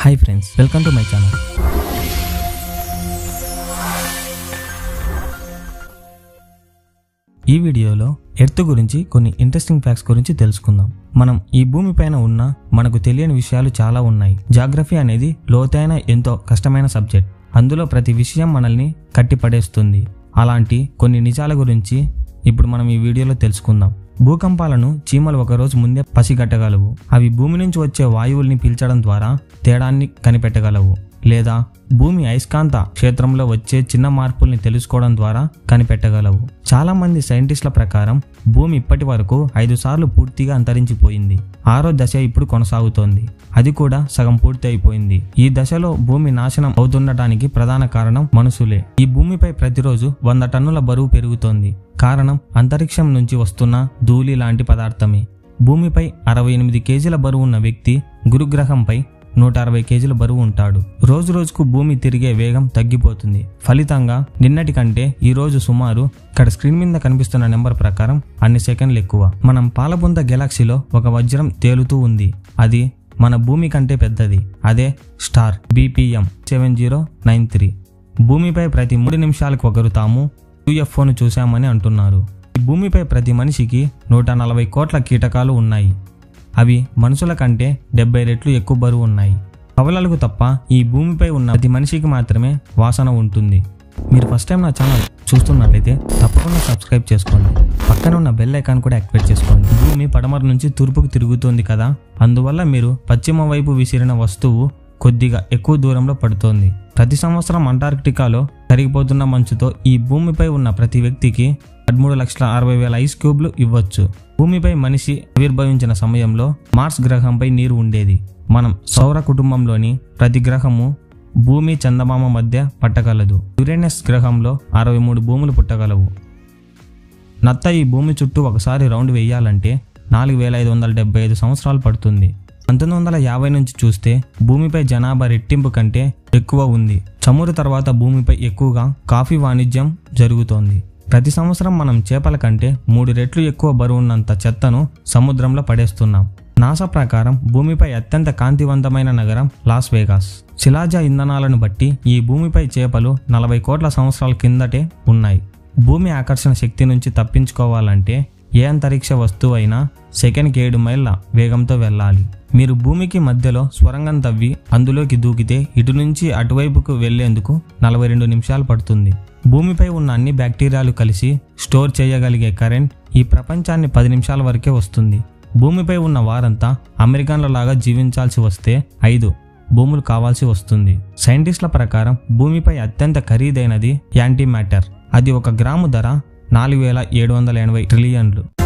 hi friends welcome to my channel ఈ వీడియోలో earth గురించి కొన్ని ఇంట్రెస్టింగ్ ఫ్యాక్ట్స్ గురించి తెలుసుకుందాం మనం ఈ భూమి పైన ఉన్న మనకు తెలియని విషయాలు చాలా ఉన్నాయి జాగ్రఫీ అనేది లోతైన ఎంతో కష్టమైన సబ్జెక్ట్ అందులో ప్రతి విషయం మనల్ని కట్టిపడేస్తుంది అలాంటి కొన్ని నిజాల గురించి ఇప్పుడు మనం ఈ వీడియోలో తెలుసుకుందాం భూకంపాలను చీమలు ఒకరోజు ముందే పసిగట్టగలవు అవి భూమి నుంచి వచ్చే వాయువుల్ని పీల్చడం ద్వారా తేడాన్ని కనిపెట్టగలవు లేదా భూమి అయస్కాంత క్షేత్రంలో వచ్చే చిన్న మార్పుల్ని తెలుసుకోవడం ద్వారా కనిపెట్టగలవు చాలా మంది సైంటిస్టుల ప్రకారం భూమి ఇప్పటి వరకు ఐదు సార్లు పూర్తిగా అంతరించిపోయింది ఆరో దశ ఇప్పుడు కొనసాగుతోంది అది కూడా సగం పూర్తి అయిపోయింది ఈ దశలో భూమి నాశనం అవుతుండటానికి ప్రధాన కారణం మనుషులే ఈ భూమిపై ప్రతిరోజు వంద టన్నుల బరువు పెరుగుతోంది కారణం అంతరిక్షం నుంచి వస్తున్న ధూళి లాంటి పదార్థమే భూమిపై అరవై ఎనిమిది కేజీల బరువు ఉన్న వ్యక్తి గురుగ్రహంపై నూట అరవై కేజీల బరువు ఉంటాడు రోజు రోజుకు భూమి తిరిగే వేగం తగ్గిపోతుంది ఫలితంగా నిన్నటి కంటే ఈ రోజు సుమారు ఇక్కడ స్క్రీన్ మీద కనిపిస్తున్న నెంబర్ ప్రకారం అన్ని సెకండ్లు ఎక్కువ మనం పాలబొంద గెలాక్సీలో ఒక వజ్రం తేలుతూ ఉంది అది మన భూమి కంటే పెద్దది అదే star BPM seven zero nine three భూమిపై ప్రతి మూడు నిమిషాలకు ఒకరు తాము యూఎఫ్ఓను చూశామని అంటున్నారు ఈ భూమిపై ప్రతి మనిషికి నూట నలభై కోట్ల కీటకాలు ఉన్నాయి అవి మనుషుల కంటే డెబ్బై రెట్లు ఎక్కువ బరువు ఉన్నాయి కవలలకు తప్ప ఈ భూమిపై ఉన్న ప్రతి మనిషికి మాత్రమే వాసన ఉంటుంది మీరు ఫస్ట్ టైం నా ఛానల్ చూస్తున్నట్లయితే తప్పకుండా సబ్స్క్రైబ్ చేసుకోండి పక్కన ఉన్న బెల్ ఐకాన్ కూడా యాక్టివేట్ చేసుకోండి భూమి పడమర నుంచి తూర్పుకు తిరుగుతోంది కదా అందువల్ల మీరు పశ్చిమ వైపు విసిరిన వస్తువు కొద్దిగా ఎక్కువ దూరంలో పడుతోంది ప్రతి సంవత్సరం అంటార్క్టికాలో కరిగిపోతున్న మంచుతో ఈ భూమిపై ఉన్న ప్రతి వ్యక్తికి పదమూడు లక్షల అరవై వేల ఐస్ క్యూబ్లు ఇవ్వచ్చు భూమిపై మనిషి ఆవిర్భవించిన సమయంలో మార్స్ గ్రహంపై నీరు ఉండేది మనం సౌర కుటుంబంలోని ప్రతి గ్రహము భూమి చందమామ మధ్య పట్టగలదు యురేనస్ గ్రహంలో అరవై మూడు భూములు పుట్టగలవు నత్త ఈ భూమి చుట్టూ ఒకసారి రౌండ్ వేయాలంటే నాలుగు వేల ఐదు వందల డెబ్బై ఐదు సంవత్సరాలు పడుతుంది పంతొమ్మిది వందల యాభై నుంచి చూస్తే భూమిపై జనాభా రెట్టింపు కంటే ఎక్కువ ఉంది చమురు తర్వాత భూమిపై ఎక్కువగా కాఫీ వాణిజ్యం జరుగుతోంది ప్రతి సంవత్సరం మనం చేపల కంటే మూడు రెట్లు ఎక్కువ బరువున్నంత చెత్తను సముద్రంలో పడేస్తున్నాం నాసా ప్రకారం భూమిపై అత్యంత కాంతివంతమైన నగరం లాస్ వేగాస్ శిలాజ ఇంధనాలను బట్టి ఈ భూమిపై చేపలు నలభై కోట్ల సంవత్సరాల కిందటే ఉన్నాయి భూమి ఆకర్షణ శక్తి నుంచి తప్పించుకోవాలంటే ఏ అంతరిక్ష వస్తువు అయినా సెకండ్కి ఏడు మైళ్ళ వేగంతో వెళ్ళాలి మీరు భూమికి మధ్యలో స్వరంగం తవ్వి అందులోకి దూకితే ఇటు నుంచి అటువైపుకు వెళ్లేందుకు నలభై రెండు నిమిషాలు పడుతుంది భూమిపై ఉన్న అన్ని బ్యాక్టీరియాలు కలిసి స్టోర్ చేయగలిగే కరెంట్ ఈ ప్రపంచాన్ని పది నిమిషాల వరకే వస్తుంది భూమిపై ఉన్న వారంతా అమెరికన్ల లాగా జీవించాల్సి వస్తే ఐదు భూములు కావాల్సి వస్తుంది సైంటిస్టుల ప్రకారం భూమిపై అత్యంత ఖరీదైనది యాంటీ మ్యాటర్ అది ఒక గ్రాము ధర నాలుగు వేల ఏడు వందల ఎనభై ట్రిలియన్లు